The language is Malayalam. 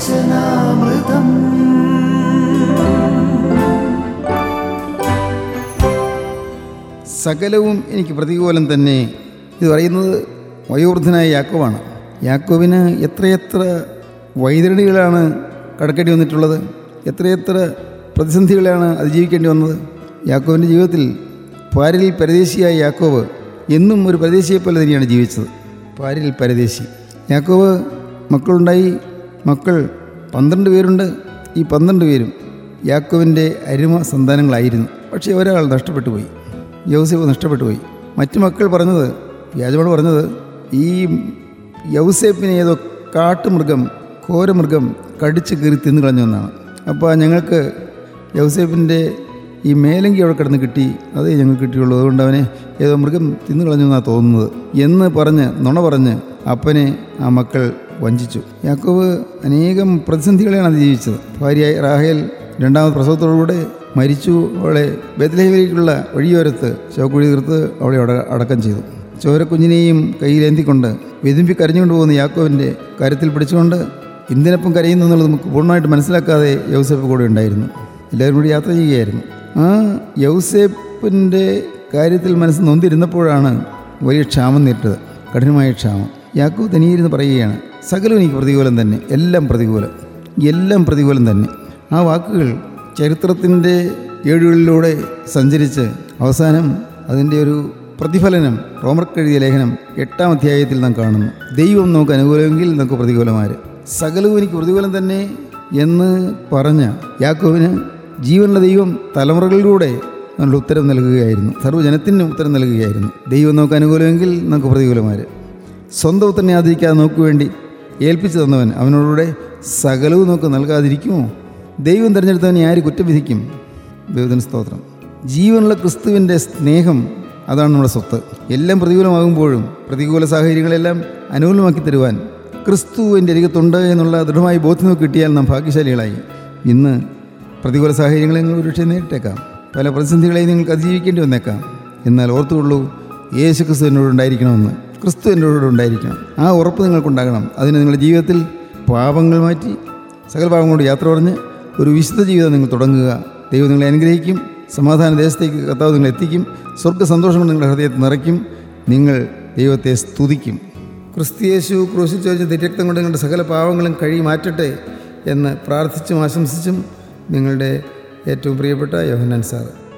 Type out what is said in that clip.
വചനാമൃതം സകലവും എനിക്ക് പ്രതികൂലം തന്നെ ഇത് പറയുന്നത് വയോവൃദ്ധനായ യാക്കോവാണ് യാക്കോവിന് എത്രയെത്ര വൈതരണികളാണ് കടക്കേണ്ടി വന്നിട്ടുള്ളത് എത്രയെത്ര പ്രതിസന്ധികളാണ് അതിജീവിക്കേണ്ടി വന്നത് യാക്കോവിൻ്റെ ജീവിതത്തിൽ പാരിൽ പരദേശിയായ യാക്കോവ് എന്നും ഒരു പരദേശിയെപ്പോലെ തന്നെയാണ് ജീവിച്ചത് പാരിൽ പരദേശി യാക്കോവ് മക്കളുണ്ടായി മക്കൾ പന്ത്രണ്ട് പേരുണ്ട് ഈ പന്ത്രണ്ട് പേരും യാക്കോവിൻ്റെ അരുമ സന്താനങ്ങളായിരുന്നു പക്ഷേ ഒരാൾ നഷ്ടപ്പെട്ടു പോയി യൗസേപ്പ് നഷ്ടപ്പെട്ടു പോയി മറ്റു മക്കൾ പറഞ്ഞത് വ്യാജമാണ് പറഞ്ഞത് ഈ യൗസേപ്പിനെ ഏതോ കാട്ടുമൃഗം ഘോരമൃഗം കടിച്ച് കീറി തിന്നു കളഞ്ഞു എന്നാണ് അപ്പോൾ ഞങ്ങൾക്ക് യൗസേപ്പിൻ്റെ ഈ മേലങ്കി അവിടെ കിടന്ന് കിട്ടി അതേ ഞങ്ങൾക്ക് കിട്ടിയുള്ളൂ അതുകൊണ്ട് അവനെ ഏതോ മൃഗം തിന്നു കളഞ്ഞു എന്നാണ് തോന്നുന്നത് എന്ന് പറഞ്ഞ് നുണ പറഞ്ഞ് അപ്പനെ ആ മക്കൾ വഞ്ചിച്ചു യാക്കോവ് അനേകം പ്രതിസന്ധികളെയാണ് അതിജീവിച്ചത് ഭാര്യ റാഹേൽ രണ്ടാമത് പ്രസവത്തോടുകൂടെ മരിച്ചു അവളെ ബethlehem-ലേക്കുള്ള വഴിയോരത്ത് ശവക്കുഴി തീർത്ത് അവളെ അവിടെ അടക്കം ചെയ്തു ചോരക്കുഞ്ഞിനെയും കയ്യിലേന്തിക്കൊണ്ട് വിതുമ്പി കരഞ്ഞുകൊണ്ട് പോകുന്ന യാക്കോവിൻ്റെ കാര്യത്തിൽ പിടിച്ചുകൊണ്ട് എന്തിനൊപ്പം കരയുന്നു എന്നുള്ളത് നമുക്ക് പൂർണ്ണമായിട്ട് മനസ്സിലാക്കാതെ യൗസേപ്പ് കൂടെ ഉണ്ടായിരുന്നു എല്ലാവരും കൂടി യാത്ര ചെയ്യുകയായിരുന്നു ആ യൗസേപ്പിൻ്റെ കാര്യത്തിൽ മനസ്സ് നൊന്തിരുന്നപ്പോഴാണ് വലിയ ക്ഷാമം നേരിട്ടത് കഠിനമായ ക്ഷാമം യാക്കോ തനിയിരുന്ന് പറയുകയാണ് സകലം എനിക്ക് പ്രതികൂലം തന്നെ എല്ലാം പ്രതികൂലം എല്ലാം പ്രതികൂലം തന്നെ ആ വാക്കുകൾ ചരിത്രത്തിൻ്റെ ഏടുകളിലൂടെ സഞ്ചരിച്ച് അവസാനം അതിൻ്റെ ഒരു പ്രതിഫലനം റോമർക്ക് എഴുതിയ ലേഖനം എട്ടാം അധ്യായത്തിൽ നാം കാണുന്നു ദൈവം നമുക്ക് അനുകൂലമെങ്കിൽ നമുക്ക് പ്രതികൂലമാര് സകലവും എനിക്ക് പ്രതികൂലം തന്നെ എന്ന് പറഞ്ഞ യാക്കോവിന് ജീവനുള്ള ദൈവം തലമുറകളിലൂടെ അതിനുള്ള ഉത്തരം നൽകുകയായിരുന്നു സർവ്വജനത്തിനും ഉത്തരം നൽകുകയായിരുന്നു ദൈവം നമുക്ക് അനുകൂലമെങ്കിൽ നമുക്ക് പ്രതികൂലമാര് സ്വന്തം ഉത്തരനെ ആദരിക്കാതെ നോക്കു വേണ്ടി ഏൽപ്പിച്ചു തന്നവൻ അവനോടുകൂടെ സകലവും നമുക്ക് നൽകാതിരിക്കുമോ ദൈവം തിരഞ്ഞെടുത്തവനെ ആര് കുറ്റം വിധിക്കും ദൈവത്തിന് സ്തോത്രം ജീവനുള്ള ക്രിസ്തുവിൻ്റെ സ്നേഹം അതാണ് നമ്മുടെ സ്വത്ത് എല്ലാം പ്രതികൂലമാകുമ്പോഴും പ്രതികൂല സാഹചര്യങ്ങളെല്ലാം അനുകൂലമാക്കി തരുവാൻ ക്രിസ്തു എൻ്റെ അരികത്തുണ്ട് എന്നുള്ള ദൃഢമായി ബോധ്യം നമുക്ക് കിട്ടിയാൽ നാം ഭാഗ്യശാലികളായി ഇന്ന് പ്രതികൂല സാഹചര്യങ്ങളെ നിങ്ങൾ ഒരുപക്ഷെ നേരിട്ടേക്കാം പല പ്രതിസന്ധികളെയും നിങ്ങൾക്ക് അതിജീവിക്കേണ്ടി വന്നേക്കാം എന്നാൽ ഓർത്തുകൊള്ളൂ യേശു ക്രിസ്തു എന്നോട് ഉണ്ടായിരിക്കണമെന്ന് ക്രിസ്തു എന്നോട് ഉണ്ടായിരിക്കണം ആ ഉറപ്പ് നിങ്ങൾക്കുണ്ടാകണം അതിന് നിങ്ങളുടെ ജീവിതത്തിൽ പാപങ്ങൾ മാറ്റി സകല പാപങ്ങളോട് യാത്ര പറഞ്ഞ് ഒരു വിശുദ്ധ ജീവിതം നിങ്ങൾ തുടങ്ങുക ദൈവം നിങ്ങളെ അനുഗ്രഹിക്കും സമാധാന ദേശത്തേക്ക് കർത്താവ് നിങ്ങളെ എത്തിക്കും സ്വർഗ്ഗ സന്തോഷം കൊണ്ട് നിങ്ങളുടെ ഹൃദയത്തിൽ നിറയ്ക്കും നിങ്ങൾ ദൈവത്തെ സ്തുതിക്കും ക്രിസ്തിയേശു ക്രൂശിൽ ചോദിച്ച തിരക്തം കൊണ്ട് നിങ്ങളുടെ സകല പാവങ്ങളും കഴി മാറ്റട്ടെ എന്ന് പ്രാർത്ഥിച്ചും ആശംസിച്ചും നിങ്ങളുടെ ഏറ്റവും പ്രിയപ്പെട്ട യോഹന്നാൻ സാറ്